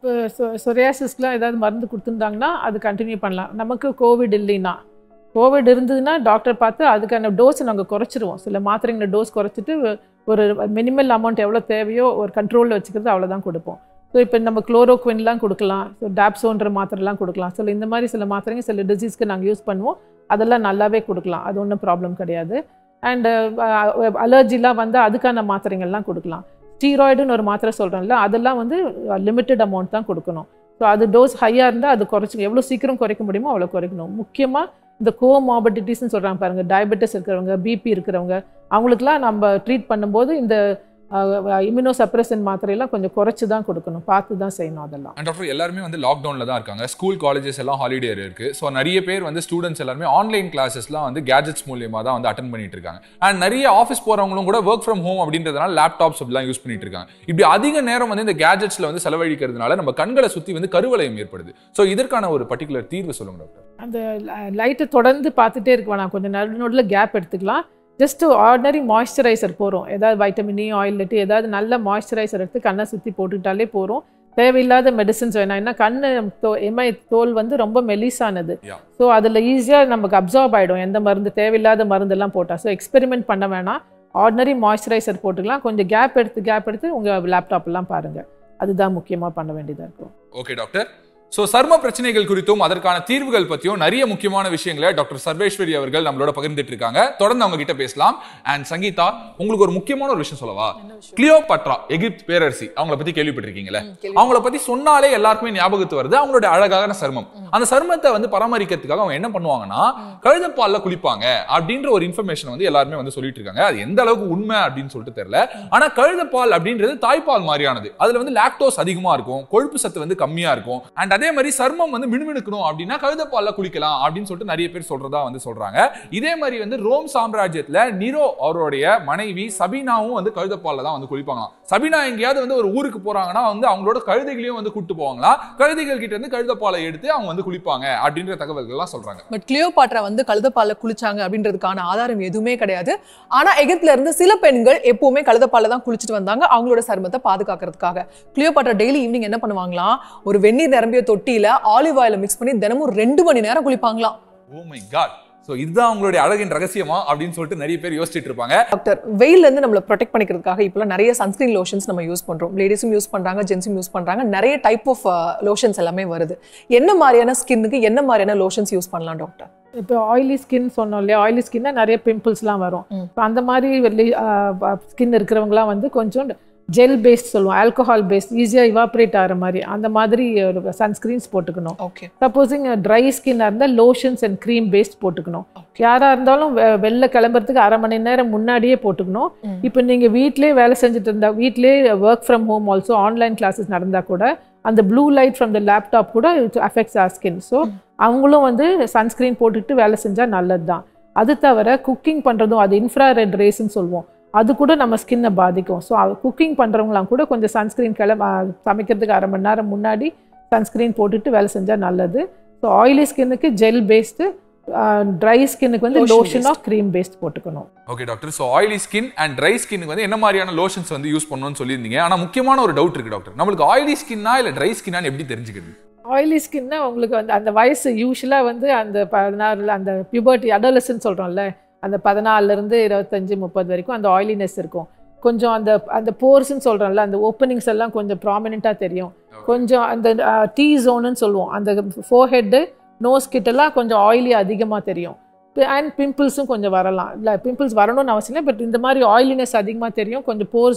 இப்போ சொ சொரியாசிஸ்க்குலாம் ஏதாவது மருந்து கொடுத்துருந்தாங்கன்னா அது கண்டினியூ பண்ணலாம் நமக்கு கோவிட் இல்லைன்னா கோவிட் இருந்ததுன்னா டாக்டர் பார்த்து அதுக்கான டோஸை நாங்கள் குறைச்சிருவோம் சில மாத்திரைங்கள டோஸ் குறைச்சிட்டு ஒரு மினிமல் அமௌண்ட் எவ்வளோ தேவையோ ஒரு கண்ட்ரோலில் வச்சுக்கிறது அவ்வளோதான் கொடுப்போம் ஸோ இப்போ நம்ம குளோரோக்வின்லாம் கொடுக்கலாம் ஸோ டேப்ஸோன்ற மாத்திரைலாம் கொடுக்கலாம் சில இந்த மாதிரி சில மாத்திரைங்க சில டிசீஸ்க்கு நாங்கள் யூஸ் பண்ணுவோம் அதெல்லாம் நல்லாவே கொடுக்கலாம் அது ஒன்றும் ப்ராப்ளம் கிடையாது அண்டு அலர்ஜிலாம் வந்து அதுக்கான மாத்திரைங்கள்லாம் கொடுக்கலாம் ஸ்டீராய்டுன்னு ஒரு மாத்திரை சொல்கிறோம்ல அதெல்லாம் வந்து லிமிட்டட் அமௌண்ட் தான் கொடுக்கணும் ஸோ அது டோஸ் ஹையாக இருந்தால் அது குறைச்சி எவ்வளோ சீக்கிரம் குறைக்க முடியுமோ அவ்வளோ குறைக்கணும் முக்கியமாக இந்த கோமார்பிடிட்டிஸ்னு சொல்கிறாங்க பாருங்கள் டயபெட்டிஸ் இருக்கிறவங்க பிபி இருக்கிறவங்க அவங்களுக்குலாம் நம்ம ட்ரீட் பண்ணும்போது இந்த இம்யூனோ சப்ரசன் மாத்திரையெல்லாம் கொஞ்சம் குறைச்சி தான் கொடுக்கணும் பார்த்து தான் செய்யணும் அதெல்லாம் அண்ட் டாக்டர் எல்லாருமே வந்து லாக்டவுனில் தான் இருக்காங்க ஸ்கூல் காலேஜஸ் எல்லாம் ஹாலிடே இருக்கு ஸோ நிறைய பேர் வந்து ஸ்டூடெண்ட்ஸ் எல்லாருமே ஆன்லைன் கிளாஸஸ்லாம் வந்து கேஜெட்ஸ் மூலியமா தான் வந்து அட்டன் பண்ணிட்டு இருக்காங்க அண்ட் நிறைய ஆஃபீஸ் போறவங்களும் கூட ஒர்க் ஃப்ரம் ஹோம் அப்படின்றதுனால லேப்டாப்ஸ் அப்படிலாம் யூஸ் பண்ணிட்டு இருக்காங்க இப்படி அதிக நேரம் வந்து இந்த கேஜெட்ஸ்ல வந்து செலவழிக்கிறதுனால நம்ம கண்களை சுத்தி வந்து கருவளையம் ஏற்படுது ஸோ இதற்கான ஒரு பர்டிகுலர் தீர்வு சொல்லுங்க டாக்டர் அந்த லைட்டை தொடர்ந்து பார்த்துட்டே இருக்க வேணாம் கொஞ்சம் நடு நடுவில் கேப் எடுத்துக்கலாம் ஜஸ்ட் ஆர்டினரி மாய்ஸ்சரைசர் போகிறோம் ஏதாவது வைட்டமின் இ ஆயிலட்டு ஏதாவது நல்ல மாய்ஸ்சரைசர் எடுத்து கண்ணை சுற்றி போட்டுக்கிட்டாலே போகிறோம் தேவையில்லாத மெடிசன்ஸ் வேணாம் ஏன்னா கண்ணு தோ எம்ஐ தோல் வந்து ரொம்ப மெலிசானது Yeah. ஸோ அதில் ஈஸியாக நமக்கு அப்சார்ப் ஆகிடும் எந்த மருந்து தேவையில்லாத மருந்தெல்லாம் போட்டால் ஸோ எக்ஸ்பெரிமெண்ட் பண்ண வேணாம் ஆர்டினரி மாய்ஸ்சரைசர் போட்டுக்கலாம் கொஞ்சம் கேப் எடுத்து கேப் எடுத்து உங்கள் லேப்டாப்லாம் பாருங்கள் அதுதான் முக்கியமாக பண்ண வேண்டியதாக இருக்கும் ஓகே டாக்டர் ஸோ சர்ம பிரச்சனைகள் குறித்தும் அதற்கான தீர்வுகள் பற்றியும் நிறைய முக்கியமான விஷயங்களை டாக்டர் சர்வேஸ்வரி அவர்கள் நம்மளோட பகிர்ந்துட்டு இருக்காங்க தொடர்ந்து அவங்க கிட்ட பேசலாம் அண்ட் சங்கீதா உங்களுக்கு ஒரு முக்கியமான ஒரு விஷயம் சொல்லவா கிளியோபட்ரா எகிப்த் பேரரசி அவங்கள பத்தி கேள்விப்பட்டிருக்கீங்களே அவங்கள பத்தி சொன்னாலே எல்லாருக்குமே ஞாபகத்து வருது அவங்களோட அழகான சர்மம் அந்த சர்மத்தை வந்து பராமரிக்கிறதுக்காக அவங்க என்ன பண்ணுவாங்கன்னா கழுதப்பால்ல குளிப்பாங்க அப்படின்ற ஒரு இன்ஃபர்மேஷன் வந்து எல்லாருமே வந்து சொல்லிட்டு இருக்காங்க அது எந்த அளவுக்கு உண்மை அப்படின்னு சொல்லிட்டு தெரியல ஆனா கழுதப்பால் அப்படின்றது தாய்ப்பால் மாதிரியானது அதுல வந்து லாக்டோஸ் அதிகமா இருக்கும் கொழுப்பு சத்து வந்து கம்மியா இருக்கும் அண்ட் அதே மாதிரி சர்மம் வந்து மினுமினுக்கணும் அப்படின்னா கழுதப்பால்ல குளிக்கலாம் அப்படின்னு சொல்லிட்டு நிறைய பேர் சொல்றதா வந்து சொல்றாங்க இதே மாதிரி வந்து ரோம் சாம்ராஜ்யத்துல நிரோ அவருடைய மனைவி சபீனாவும் வந்து கழுதப்பால்ல தான் வந்து குளிப்பாங்களாம் சபீனா எங்கேயாவது வந்து ஒரு ஊருக்கு போறாங்கன்னா வந்து அவங்களோட கழுதைகளையும் வந்து கூட்டு போவாங்களா கழுதைகள் கிட்ட இருந்து கழுதப்பாலை எடுத்து அவங்க வந்து குளிப்பாங்க அப்படின்ற தகவல்கள் எல்லாம் சொல்றாங்க பட் கிளியோபாட்ரா வந்து கழுதப்பால்ல குளிச்சாங்க அப்படின்றதுக்கான ஆதாரம் எதுவுமே கிடையாது ஆனா எகிப்துல இருந்து சில பெண்கள் எப்பவுமே கழுதப்பால்ல தான் குளிச்சுட்டு வந்தாங்க அவங்களோட சருமத்தை பாதுகாக்கிறதுக்காக கிளியோபாட்ரா டெய்லி ஈவினிங் என்ன பண்ணுவாங்களாம் ஒரு வெந்நீர் நிரம்பிய தொட்டியில ஆலிவ் ஆயில மிக்ஸ் பண்ணி தினமும் ரெண்டு மணி நேரம் குளிப்பாங்களாம் ஓ மை காட் ஸோ இதுதான் அவங்களுடைய அழகின் ரகசியமா அப்படின்னு சொல்லிட்டு நிறைய பேர் யோசிச்சுட்டு இருப்பாங்க டாக்டர் வெயில்ல இருந்து நம்மளை ப்ரொடெக்ட் பண்ணிக்கிறதுக்காக இப்போலாம் நிறைய சன்ஸ்கிரீன் லோஷன்ஸ் நம்ம யூஸ் பண்றோம் லேடிஸும் யூஸ் பண்றாங்க ஜென்ஸும் யூஸ் பண்றாங்க நிறைய டைப் ஆஃப் லோஷன்ஸ் எல்லாமே வருது என்ன மாதிரியான ஸ்கின்னுக்கு என்ன மாதிரியான லோஷன்ஸ் யூஸ் பண்ணலாம் டாக்டர் இப்போ ஆயிலி ஸ்கின் சொன்னோம் இல்லையா ஆயிலி ஸ்கின்னா நிறைய பிம்பிள்ஸ்லாம் வரும் ம். இப்போ அந்த மாதிரி ஸ்கின் இருக்கிறவங்கலாம் வந்து கொஞ்சம் ஜெல் பேஸ்ட் சொல்லுவோம் ஆல்கஹால் பேஸ்ட் ஈஸியாக இவாப்ரேட் ஆகிற மாதிரி அந்த மாதிரி ஒரு சன்ஸ்க்ரீன்ஸ் போட்டுக்கணும் ஓகே சப்போஸிங் ட்ரை ஸ்கின்னாக இருந்தால் லோஷன்ஸ் அண்ட் க்ரீம் பேஸ்ட் போட்டுக்கணும் யாராக இருந்தாலும் வெ- வெளில கிளம்புறதுக்கு அரை மணி நேரம் முன்னாடியே போட்டுக்கணும் ம். இப்போ நீங்கள் வீட்டிலே வேலை செஞ்சுட்டு இருந்தா வீட்டிலே work from home also online classes நடந்தால் கூட அந்த blue light from the laptop கூட it affects our skin so அவங்களும் வந்து சன்ஸ்க்ரீன் போட்டுட்டு வேலை செஞ்சால் நல்லது தான் அது தவிர குக்கிங் பண்ணுறதும் அது இன்ஃப்ராரெட் ரேஸ்ன்னு சொல்லுவோம் அது கூட நம்ம ஸ்கின்னை பாதிக்கும் ஸோ குக்கிங் பண்ணுறவங்களாம் கூட கொஞ்சம் சன்ஸ்க்ரீன் கிளம்ப சமைக்கிறதுக்கு அரை மணி நேரம் முன்னாடி சன்ஸ்க்ரீன் போட்டுட்டு வேலை செஞ்சால் நல்லது ஸோ ஆயிலி ஸ்கின்னுக்கு ஜெல் பேஸ்டு ட்ரை ஸ்கின்னுக்கு வந்து Lotion lotion of cream based போட்டுக்கணும் okay doctor so oily skin and dry ஸ்கின்னுக்கு வந்து என்ன மாதிரியான லோஷன்ஸ் வந்து யூஸ் பண்ணணும்னு சொல்லியிருந்தீங்க ஆனால் முக்கியமான ஒரு டவுட் இருக்கு டாக்டர் நம்மளுக்கு ஆயிலி ஸ்கின்னா இல்லை ட்ரை ஸ்கின்னான்னு எப்படி தெரிஞ்சுக்கிறது ஆயிலி ஸ்கின்னா உங்களுக்கு வந்து அந்த வயசு யூஸ்வலாக வந்து அந்த பதினாறுல அந்த பியூபர்ட்டி அடோலசன் சொல்கிறோம்ல அந்த பதினாலிருந்து இருபத்தஞ்சி முப்பது வரைக்கும் அந்த ஆயிலினஸ் இருக்கும் கொஞ்சம் அந்த அந்த போர்ஸ்ன்னு சொல்கிறோம்ல அந்த ஓப்பனிங்ஸ் எல்லாம் கொஞ்சம் ப்ராமினெண்ட்டாக தெரியும் கொஞ்சம் அந்த டீ ஜோனுன்னு சொல்லுவோம் அந்த ஃபோர்ஹெட்டு நோஸ் கிட்டலாம் கொஞ்சம் ஆயிலி அதிகமாக தெரியும் அண்ட் பிம்பிள்ஸும் கொஞ்சம் வரலாம் இல்லை பிம்பிள்ஸ் வரணும்னு அவசியம் இல்லை பட் இந்த மாதிரி ஆயிலினஸ் அதிகமாக தெரியும் கொஞ்சம் போர்ஸ்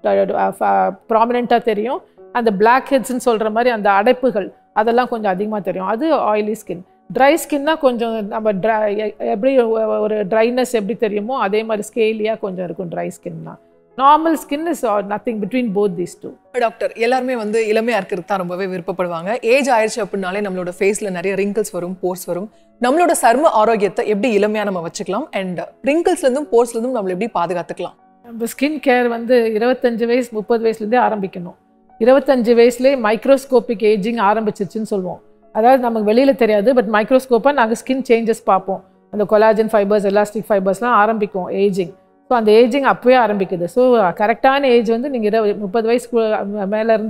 ப்ராமினெண்ட்டாக தெரியும் அந்த பிளாக் ஹெட்ஸ்ன்னு சொல்கிற மாதிரி அந்த அடைப்புகள் அதெல்லாம் கொஞ்சம் அதிகமாக தெரியும் அது ஆயிலி ஸ்கின் ட்ரை ஸ்கின்னா கொஞ்சம் நம்ம ட்ரை எப்படி ஒ- ஒரு ட்ரைனஸ் எப்படி தெரியுமோ அதே மாதிரி ஸ்கேலியாக கொஞ்சம் இருக்கும் ட்ரை ஸ்கின்னா normal skin is nothing between both these two doctor எல்லாருமே வந்து இளமையா இருக்கிறது தான் ரொம்பவே விருப்பப்படுவாங்க ஏஜ் ஆயிடுச்சு அப்படின்னாலே நம்மளோட ஃபேஸ்ல நிறைய ரிங்கிள்ஸ் வரும் போர்ஸ் வரும் நம்மளோட சர்ம ஆரோக்கியத்தை எப்படி இளமையா நம்ம வச்சுக்கலாம் அண்ட் ரிங்கிள்ஸ்ல இருந்தும் போர்ஸ்ல இருந்தும் நம்மள எப்படி பாதுகாத்துக்கலாம் நம்ம ஸ்கின் கேர் வந்து இருபத்தஞ்சு வயசு முப்பது வயசுலேருந்தே ஆரம்பிக்கணும் இருபத்தஞ்சு வயசுலேயே மைக்ரோஸ்கோபிக் ஏஜிங் ஆரம்பிச்சிருச்சுன்னு சொல்லுவோம் அதாவது நமக்கு வெளியில் தெரியாது பட் மைக்ரோஸ்கோப்பாக நாங்கள் ஸ்கின் சேஞ்சஸ் பார்ப்போம் அந்த கொலாஜன் ஃபைபர்ஸ் எலாஸ்டிக் ஃபைபர்ஸ்லாம் ஆரம்பிக்கும் ஏஜிங் ஸோ அந்த ஏஜிங் அப்போவே ஆரம்பிக்குது ஸோ கரெக்டான ஏஜ் வந்து நீங்கள் இருபது முப்பது வயசுக்கு மேலேருந்து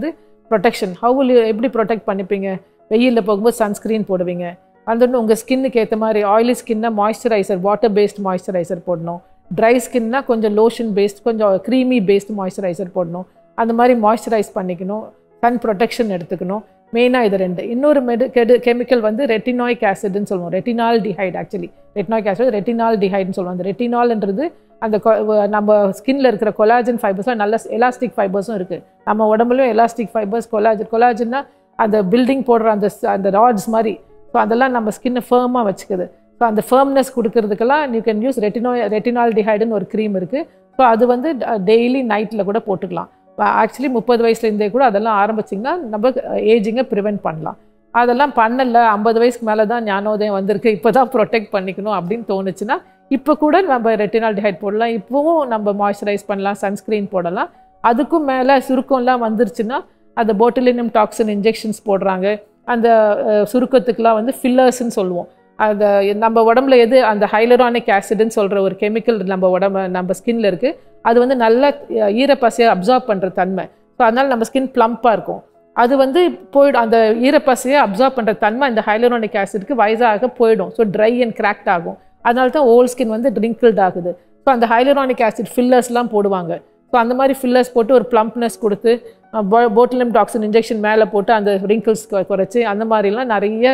ப்ரொடெக்ஷன் ஹவு வில் எப்படி ப்ரொடெக்ட் பண்ணிப்பீங்க வெயிலில் போகும்போது சன்ஸ்க்ரீன் போடுவீங்க அந்த உங்கள் ஸ்கின்னுக்கு ஏற்ற மாதிரி ஆயிலி ஸ்கின்னா மாய்ஸ்சரைசர் வாட்டர் பேஸ்ட் மாய்ஸ்சரைசர் போடணும் ட்ரை ஸ்கின்னா கொஞ்சம் லோஷன் பேஸ்ட் கொஞ்சம் க்ரீமி பேஸ்ட் மாய்ஸ்சரைசர் போடணும் அந்த மாதிரி மாய்ஸ்சரைஸ் பண்ணிக்கணும் சன் ப்ரொடெக்ஷன் எடுத்துக்கணும் மெயினாக இது ரெண்டு இன்னொரு மெடு கெடு கெமிக்கல் வந்து ரெட்டினாயிக் ஆசிட்னு சொல்லுவோம் retinaldehyde actually retinoic acid ரெட்டினால் டிஹைட்னு சொல்லுவோம் அந்த ரெட்டினால்ன்றது அந்த கொ- வ- நம்ம ஸ்கின்ல இருக்கிற கொலாஜன் ஃபைபர்ஸ்லாம் நல்ல எலாஸ்டிக் ஃபைபர்ஸும் இருக்குது நம்ம உடம்புலையும் எலாஸ்டிக் ஃபைபர்ஸ் கொலாஜன் கொலாஜன்னா அந்த பில்டிங் போடுற அந்த s- அந்த ராட்ஸ் மாதிரி ஸோ அதெல்லாம் நம்ம ஸ்கின்னை ஃபேர்மாக வச்சுக்குது ஸோ அந்த ஃபேர்ம்னஸ் கொடுக்கறதுக்கெல்லாம் யூ கேன் யூஸ் ரெட்டினோ ரெட்டினால் டிஹைடுன்னு ஒரு க்ரீம் இருக்குது ஸோ அது வந்து டெய்லி நைட்டில் கூட போட்டுக்கலாம் ஆக்சுவலி முப்பது வயசுலேருந்தே கூட அதெல்லாம் ஆரம்பிச்சிங்கன்னா நம்ம ஏஜிங்கை ப்ரிவென்ட் பண்ணலாம் அதெல்லாம் பண்ணல ஐம்பது வயசுக்கு மேலே தான் ஞானோதயம் வந்திருக்கு இப்போ தான் ப்ரொடெக்ட் பண்ணிக்கணும் அப்படின்னு தோணுச்சுன்னா இப்போ கூட நம்ம ரெட்டினால் டிஹைட் போடலாம் இப்போவும் நம்ம மாய்ஸ்சரைஸ் பண்ணலாம் சன்ஸ்க்ரீன் போடலாம் அதுக்கும் மேலே சுருக்கம்லாம் வந்துருச்சுன்னா அந்த போட்டிலினம் டாக்ஸின் இன்ஜெக்ஷன்ஸ் போடுறாங்க அந்த அஹ், சுருக்கத்துக்குலாம் வந்து ஃபில்லர்ஸ்ன்னு சொல்லுவோம் அந்த நம்ம உடம்புல எது அந்த ஹைலரானிக் ஆசிட்னு சொல்கிற ஒரு கெமிக்கல் நம்ம உடம்பு நம்ம ஸ்கின்ல இருக்குது அது வந்து நல்ல அஹ், ஈரப்பசையை அப்சார்ப் பண்ணுற தன்மை ஸோ அதனால நம்ம ஸ்கின் ப்ளம்ப்பாக இருக்கும் அது வந்து போயிடும் அந்த ஈரப்பசையை அப்சார்ப் பண்ணுற தன்மை இந்த ஹைலரானிக் ஆசிட்க்கு வயசாக போயிடும் ஸோ ட்ரை அண்ட் கிராக்ட் ஆகும் அதனால தான் ஓல்ட் ஸ்கின் வந்து ட்ரிங்கிள்ட் ஆகுது ஸோ அந்த ஹைலரானிக் ஆசிட் ஃபில்லர்ஸ்லாம் போடுவாங்க ஸோ அந்த மாதிரி ஃபில்லர்ஸ் போட்டு ஒரு ப்ளம்ப்னஸ் கொடுத்து போட்டிலம் டாக்ஸின் இன்ஜெக்ஷன் மேலே போட்டு அந்த ரிங்கிள்ஸ் குறைச்சி அந்த மாதிரிலாம் நிறைய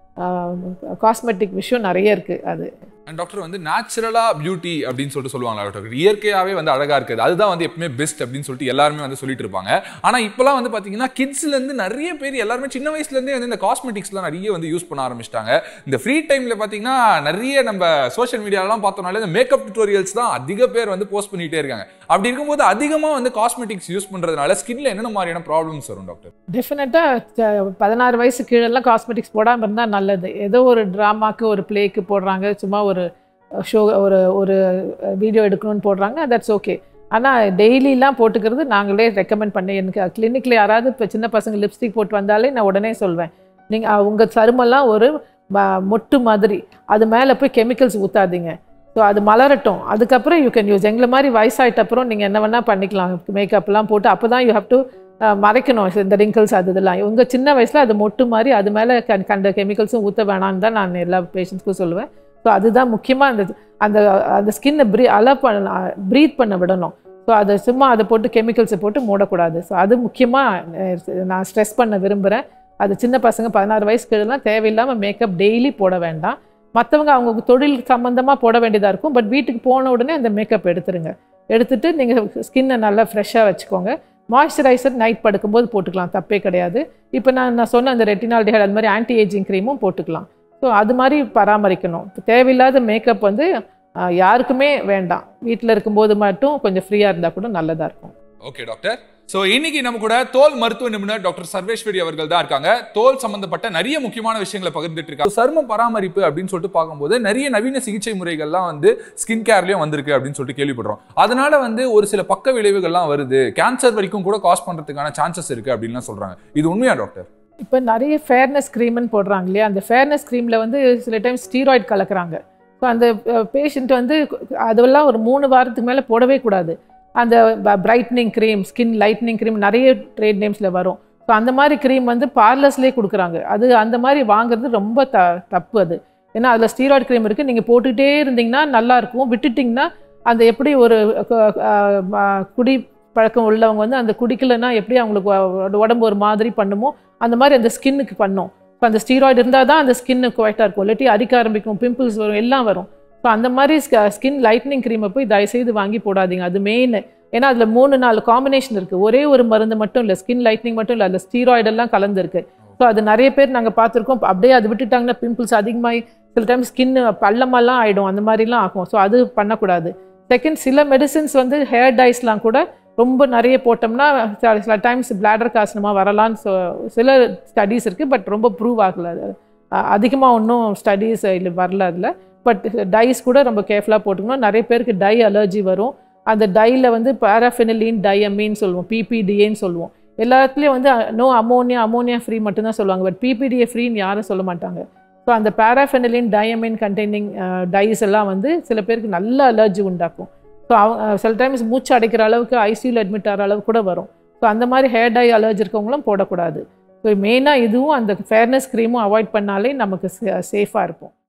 காஸ்மெட்டிக் விஷயம் நிறைய இருக்குது அது அண்ட் டாக்டர் வந்து நேச்சுரலா பியூட்டி அப்படின்னு சொல்லிட்டு சொல்லுவாங்களா டாக்டர் இயற்கையாவே வந்து அழகா இருக்குது அதுதான் வந்து எப்பவுமே பெஸ்ட் அப்படின்னு சொல்லிட்டு எல்லாருமே வந்து சொல்லிட்டு இருப்பாங்க ஆனா இப்பெல்லாம் வந்து பாத்தீங்கன்னா கிட்ஸ்ல இருந்து நிறைய பேர் எல்லாருமே சின்ன வயசுல இருந்தே வந்து இந்த காஸ்மெட்டிக்ஸ்லாம் நிறைய வந்து யூஸ் பண்ண ஆரம்பிச்சிட்டாங்க இந்த ஃப்ரீ டைம்ல பாத்தீங்கன்னா நிறைய நம்ம சோஷியல் மீடியாலாம் பார்த்தோம்னாலே இந்த மேக்கப் டுட்டோரியல்ஸ் தான் அதிக பேர் வந்து போஸ்ட் பண்ணிட்டே இருக்காங்க அப்படி இருக்கும்போது அதிகமா வந்து காஸ்மெட்டிக்ஸ் யூஸ் பண்றதுனால ஸ்கின்ல என்னென்ன மாதிரியான ப்ராப்ளம்ஸ் வரும் டாக்டர் டெஃபினட்டாக பதினாறு வயசு கீழெல்லாம் காஸ்மெட்டிக்ஸ் போடாமல் இருந்தால் நல்லது ஏதோ ஒரு ட்ராமாக்கு ஒரு ப்ளேக்கு போடுறாங்க சும்மா ஒரு ஷோ ஒரு ஒரு வீடியோ எடுக்கணும்னு போடுறாங்க தட்ஸ் ஓகே ஆனால் டெய்லிலாம் போட்டுக்கிறது நாங்களே ரெக்கமெண்ட் பண்ணி எனக்கு கிளினிக்கில் யாராவது இப்போ சின்ன பசங்க லிப்ஸ்டிக் போட்டு வந்தாலே நான் உடனே சொல்வேன் நீங்கள் உங்கள் சருமெல்லாம் ஒரு ம- மொட்டு மாதிரி அது மேலே போய் கெமிக்கல்ஸ் ஊற்றாதீங்க ஸோ அது மலரட்டும் அதுக்கப்புறம் யூ கேன் யூஸ் எங்களை மாதிரி வயசாயிட்ட அப்புறம் நீங்கள் என்ன வேணால் பண்ணிக்கலாம் மேக்கப்லாம் போட்டு அப்போ தான் யூ ஹேவ் டு மறைக்கணும் இந்த ரிங்கிள்ஸ் அது இதெல்லாம் உங்கள் சின்ன வயசில் அது மொட்டு மாதிரி அது மேலே கண் கண்ட கெமிக்கல்ஸும் ஊற்ற வேணான்னு தான் நான் எல்லா பேஷண்ட்ஸ்க்கும் சொல்லுவேன் ஸோ அதுதான் முக்கியமாக அந்த அந்த அந்த ஸ்கின்னை ப்ரீ அலோ பண்ண ப்ரீத் பண்ண விடணும் ஸோ அதை சும்மா அதை போட்டு கெமிக்கல்ஸை போட்டு மூடக்கூடாது ஸோ அது முக்கியமாக நான் ஸ்ட்ரெஸ் பண்ண விரும்புகிறேன் அது சின்ன பசங்க பதினாறு வயசு கீழெல்லாம் தேவையில்லாமல் மேக்கப் டெய்லி போட வேண்டாம் மற்றவங்க அவங்க தொழில் சம்மந்தமாக போட வேண்டியதாக இருக்கும் பட் வீட்டுக்கு போன உடனே அந்த மேக்கப் எடுத்துருங்க எடுத்துட்டு நீங்கள் ஸ்கின்னை நல்லா ஃப்ரெஷ்ஷாக வச்சுக்கோங்க மாய்ஸ்சரைசர் நைட் படுக்கும்போது போட்டுக்கலாம் தப்பே கிடையாது இப்போ நான் நான் சொன்ன அந்த ரெட்டினால் டிஹைட் அது மாதிரி ஆன்டி ஏஜிங் க்ரீமும் போட்டுக்கலாம் ஸோ அது மாதிரி பராமரிக்கணும் தேவையில்லாத மேக்கப் வந்து ஆஹ், யாருக்குமே வேண்டாம் வீட்டில் இருக்கும்போது மட்டும் கொஞ்சம் ஃப்ரீயாக இருந்தால் கூட நல்லதாக இருக்கும் ஓகே டாக்டர் சோ இன்னைக்கு நம்ம கூட தோல் மருத்துவ நிபுணர் டாக்டர் சர்வேஸ்வரி அவர்கள் தான் இருக்காங்க தோல் சம்பந்தப்பட்ட நிறைய முக்கியமான விஷயங்களை பகிர்ந்துட்டு இருக்காங்க சரும பராமரிப்பு அப்படின்னு சொல்லிட்டு பார்க்கும்போது நிறைய நவீன சிகிச்சை முறைகள்லாம் வந்து ஸ்கின் கேர்லயும் வந்திருக்கு அப்படின்னு சொல்லிட்டு கேள்விப்படுறோம் அதனால வந்து ஒரு சில பக்க விளைவுகள்லாம் வருது கேன்சர் வரைக்கும் கூட காஸ் பண்றதுக்கான சான்சஸ் இருக்கு அப்படின்லாம் சொல்றாங்க இது உண்மையா டாக்டர் இப்போ நிறைய ஃபேர்னஸ் க்ரீம்னு போடுறாங்க இல்லையா அந்த ஃபேர்னஸ் க்ரீமில் வந்து சில டைம் ஸ்டீராய்டு கலக்குறாங்க ஸோ அந்த பேஷண்ட் வந்து அதெல்லாம் ஒரு மூணு வாரத்துக்கு மேலே போடவே கூடாது அந்த brightening cream skin lightening cream நிறைய ட்ரேட் நேம்ஸில் வரும் ஸோ அந்த மாதிரி க்ரீம் வந்து பார்லர்ஸ்லேயே கொடுக்குறாங்க அது அந்த மாதிரி வாங்குறது ரொம்ப த தப்பு அது ஏன்னா அதில் ஸ்டீராய்டு க்ரீம் இருக்குது நீங்கள் போட்டுக்கிட்டே இருந்தீங்கன்னா நல்லா இருக்கும் விட்டுட்டிங்கன்னா அந்த எப்படி ஒரு க- அஹ் ம- குடி பழக்கம் உள்ளவங்க வந்து அந்த குடிக்கலைன்னா எப்படி அவங்களுக்கு உ- உடம்பு ஒரு மாதிரி பண்ணுமோ அந்த மாதிரி அந்த ஸ்கின்னுக்கு பண்ணும் இப்போ அந்த ஸ்டீராய்டு இருந்தால் தான் அந்த ஸ்கின்னு குவைட்டாக இருக்கும் இல்லாட்டி அரிக்க ஆரம்பிக்கும் பிம்பிள்ஸ் வரும் எல்லாம் வரும் ஸோ அந்த மாதிரி ஸ்கின் லைட்னிங் க்ரீமை போய் தயவுசெய்து வாங்கி போடாதீங்க அது மெயின் ஏன்னா அதில் மூணு நாலு காம்பினேஷன் இருக்குது ஒரே ஒரு மருந்து மட்டும் இல்லை ஸ்கின் லைட்னிங் மட்டும் இல்லை அதில் ஸ்டீராய்டெல்லாம் கலந்துருக்கு ஸோ அது நிறைய பேர் நாங்கள் பார்த்துருக்கோம் அப்படியே அது விட்டுட்டாங்கன்னா பிம்பிள்ஸ் அதிகமாகி சில டைம் ஸ்கின் பள்ளமெல்லாம் ஆகிடும் அந்த மாதிரிலாம் ஆகும் ஸோ அது பண்ணக்கூடாது செகண்ட் சில மெடிசின்ஸ் வந்து ஹேர் டைஸ்லாம் கூட ரொம்ப நிறைய போட்டோம்னா சில சில டைம்ஸ் பிளாடர் காசனமாக வரலான்னு சொ சில ஸ்டடீஸ் இருக்குது பட் ரொம்ப ப்ரூவ் ஆகல அது அதிகமாக ஒன்றும் ஸ்டடீஸ் இல்லை வரல அதில் பட் டைஸ் கூட ரொம்ப கேர்ஃபுல்லாக போட்டுக்கணும் நிறைய பேருக்கு டை அலர்ஜி வரும் அந்த டையில் வந்து பாராஃபினலின் டையமின்னு சொல்லுவோம் பிபிடிஏன்னு சொல்லுவோம் எல்லாத்துலேயும் வந்து நோ அமோனியா அமோனியா ஃப்ரீ மட்டும்தான் சொல்லுவாங்க பட் பிபிடிஏ ஃப்ரீன்னு யாரும் சொல்ல மாட்டாங்க ஸோ அந்த பாராஃபெனலின் டயமின் கண்டெய்னிங் டைஸ் எல்லாம் வந்து சில பேருக்கு நல்ல அலர்ஜி உண்டாக்கும் ஸோ அவங்க சில டைம்ஸ் மூச்சு அடைக்கிற அளவுக்கு ஐசியூவில் அட்மிட் ஆகிற அளவுக்கு கூட வரும் ஸோ அந்த மாதிரி ஹேர் டை அலர்ஜி இருக்கவங்களும் போடக்கூடாது ஸோ மெயினாக இதுவும் அந்த ஃபேர்னஸ் க்ரீமும் அவாய்ட் பண்ணாலே நமக்கு சேஃபாக இருப்போம்